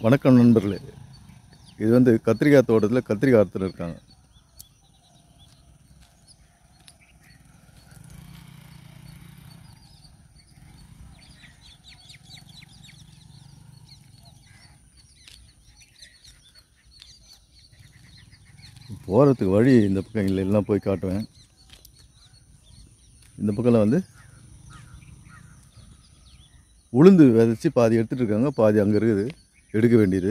வணக்கம் நண்பர்களே இது வந்து கத்திரிக்காய் தோட்டத்தில் கத்திரிக்காய் அறுத்துட்டு இருக்காங்க போகிறதுக்கு வழி இந்த பக்கம் இல்லை எல்லாம் போய் காட்டுவேன் இந்த பக்கம்லாம் வந்து உளுந்து விதைச்சி பாதி எடுத்துகிட்டு இருக்காங்க பாதி அங்கே இருக்குது எடுக்க வேண்டியது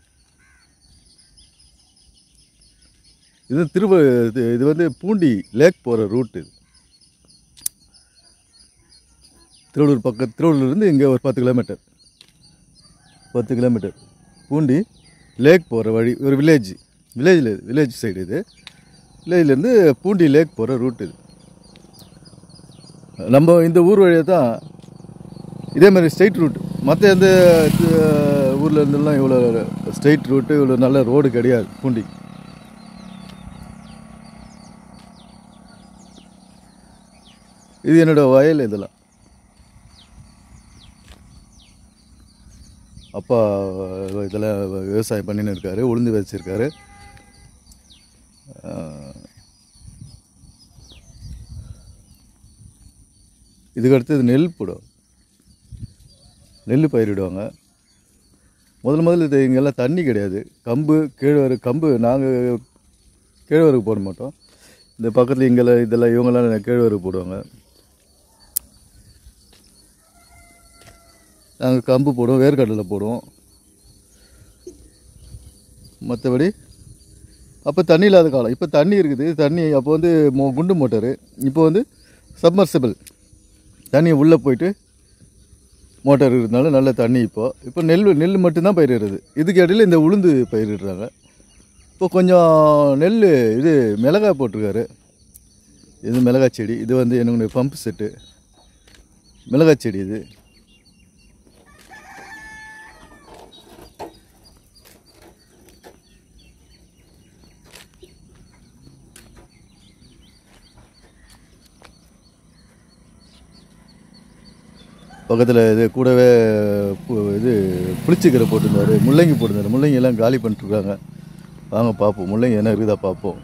இது திருவ இது இது வந்து பூண்டி லேக் போகிற ரூட் இது திருவள்ளூர் பக்கம் திருவள்ளூர்லேருந்து இங்கே ஒரு பத்து கிலோமீட்டர் பத்து கிலோமீட்டர் பூண்டி லேக் போகிற வழி ஒரு வில்லேஜ் வில்லேஜில் வில்லேஜ் சைடு இது வில்லேஜ்லேருந்து பூண்டி லேக் போகிற ரூட் இது நம்ம இந்த ஊர் வழியாக தான் இதே மாதிரி ஸ்ட்ரைட் ரூட் மற்ற எந்த அஹ், ஊர்ல இருந்தெல்லாம் இவ்வளோ ஸ்ட்ரைட் ரூட்டு இவ்வளோ நல்ல ரோடு கிடையாது பூண்டி இது என்னோட வயல் இதெல்லாம் அப்பா இதெல்லாம் விவசாயம் பண்ணின்னு இருக்காரு உளுந்து வச்சிருக்காரு இதுக்கு அடுத்தது நெல் போடும் நெல் பயிரிடுவாங்க முதல் முதல்ல இது இங்கெல்லாம் தண்ணி கிடையாது கம்பு கேழ்வரகு கம்பு நாங்கள் கேழ்வரகு போட மாட்டோம் இந்த பக்கத்தில் இங்கெல்லாம் இதெல்லாம் இவங்கெல்லாம் கேழ்வரகு போடுவாங்க நாங்கள் கம்பு போடுவோம் வேர்க்கடலை போடுவோம் மற்றபடி அப்போ தண்ணி இல்லாத காலம் இப்போ தண்ணி இருக்குது தண்ணி அப்போ வந்து மோ குண்டு மோட்டரு இப்போ வந்து சப்மர்சிபிள் தண்ணி உள்ளே போயிட்டு மோட்டார் இருக்கிறதுனால நல்ல தண்ணி இப்போ இப்போ நெல் நெல் மட்டும்தான் பயிரிடுறது இதுக்கு இடையில இந்த உளுந்து பயிரிடுறாங்க இப்போ கொஞ்சம் நெல் இது மிளகாய் போட்டிருக்காரு இது மிளகாய் செடி இது வந்து என்னுடைய பம்பு செட்டு மிளகாய் செடி இது பக்கத்தில் இது கூடவே பு- இது புளிச்சக்கீரை போட்டிருந்தாரு முள்ளங்கி போட்டிருந்தாரு முள்ளங்கி எல்லாம் காலி பண்ணிட்டுருக்காங்க வாங்க பார்ப்போம் முள்ளங்கி என்ன இருக்குதா பார்ப்போம்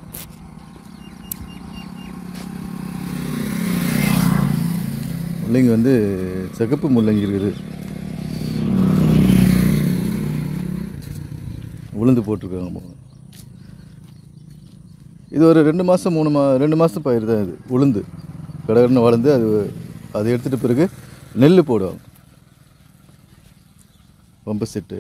முள்ளங்கி வந்து சிகப்பு முள்ளங்கி இருக்குது உளுந்து போட்டிருக்காங்க போங்க. இது ஒரு ரெண்டு மாதம் மூணு மா ரெண்டு மாதம் பயிர் தான் இது உளுந்து கடகடன்னு வளர்ந்து அது அதை எடுத்துகிட்ட பிறகு நெல் போடுவாங்க பம்பு செட்டு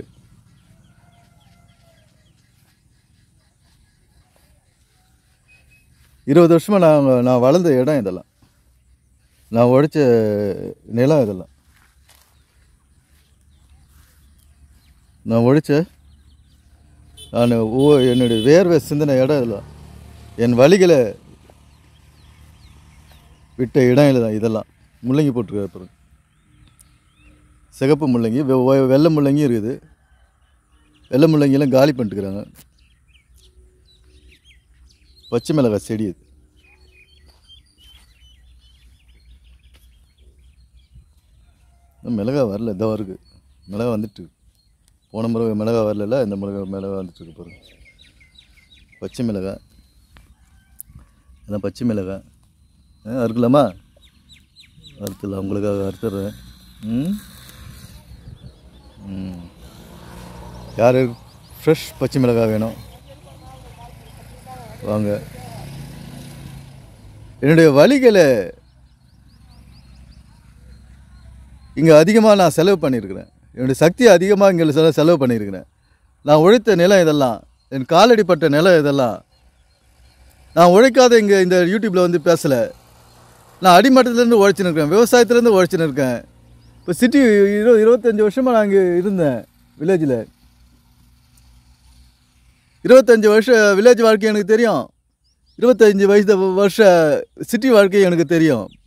இருபது வருஷமாக நான் நான் வளர்ந்த இடம் இதெல்லாம் நான் உழைச்ச நிலம் இதெல்லாம் நான் உழைச்ச நான் ஓ என்னுடைய வேர்வை சிந்தின இடம் இதெல்லாம் என் வழிகளை விட்ட இடம் இல்லை தான் இதெல்லாம் முள்ளங்கி போட்டிருக்காரு பாருங்க சிகப்பு முள்ளங்கி வெ- வெ- வெள்ளை முள்ளங்கி இருக்குது வெள்ளை முள்ளங்கியெல்லாம் காலி பண்ணிட்டுக்கிறாங்க பச்சை மிளகாய் செடி இது இன்னும் மிளகாய் வரல இதோ இருக்கு மிளகாய் வந்துட்டு இருக்கு. போன முறை மிளகாய் வரல இந்த மிளகாய் மிளகாய் வந்துட்டு இருக்கு பாருங்க பச்சை மிளகாய் அதான் பச்சை மிளகாய் ஆ, அறுக்கலாமா அறுத்துடலாம் உங்களுக்காக அறுத்துடுறேன் ம் ம் யார் ஃப்ரெஷ் பச்சை மிளகாய் வேணும் வாங்க என்னுடைய வழிகளை இங்கே அதிகமாக நான் செலவு பண்ணியிருக்கிறேன் என்னுடைய சக்தி அதிகமாக இங்கே செலவு செலவு பண்ணியிருக்கிறேன் நான் உழைத்த நிலம் இதெல்லாம் என் காலடிப்பட்ட நிலம் இதெல்லாம் நான் உழைக்காத இங்கே இந்த யூடியூப்பில் வந்து பேசலை நான் அடிமட்டத்துலேருந்து உழைச்சின்னு இருக்கேன் விவசாயத்துலேருந்து உழைச்சின்னு இருக்கேன் இப்போ சிட்டி இரு இருபத்தஞ்சி வருஷமாக நான் இங்கே இருந்தேன் வில்லேஜில் இருபத்தஞ்சி வருஷம் வில்லேஜ் வாழ்க்கை எனக்கு தெரியும் இருபத்தஞ்சி வயசு வருஷ சிட்டி வாழ்க்கை எனக்கு தெரியும்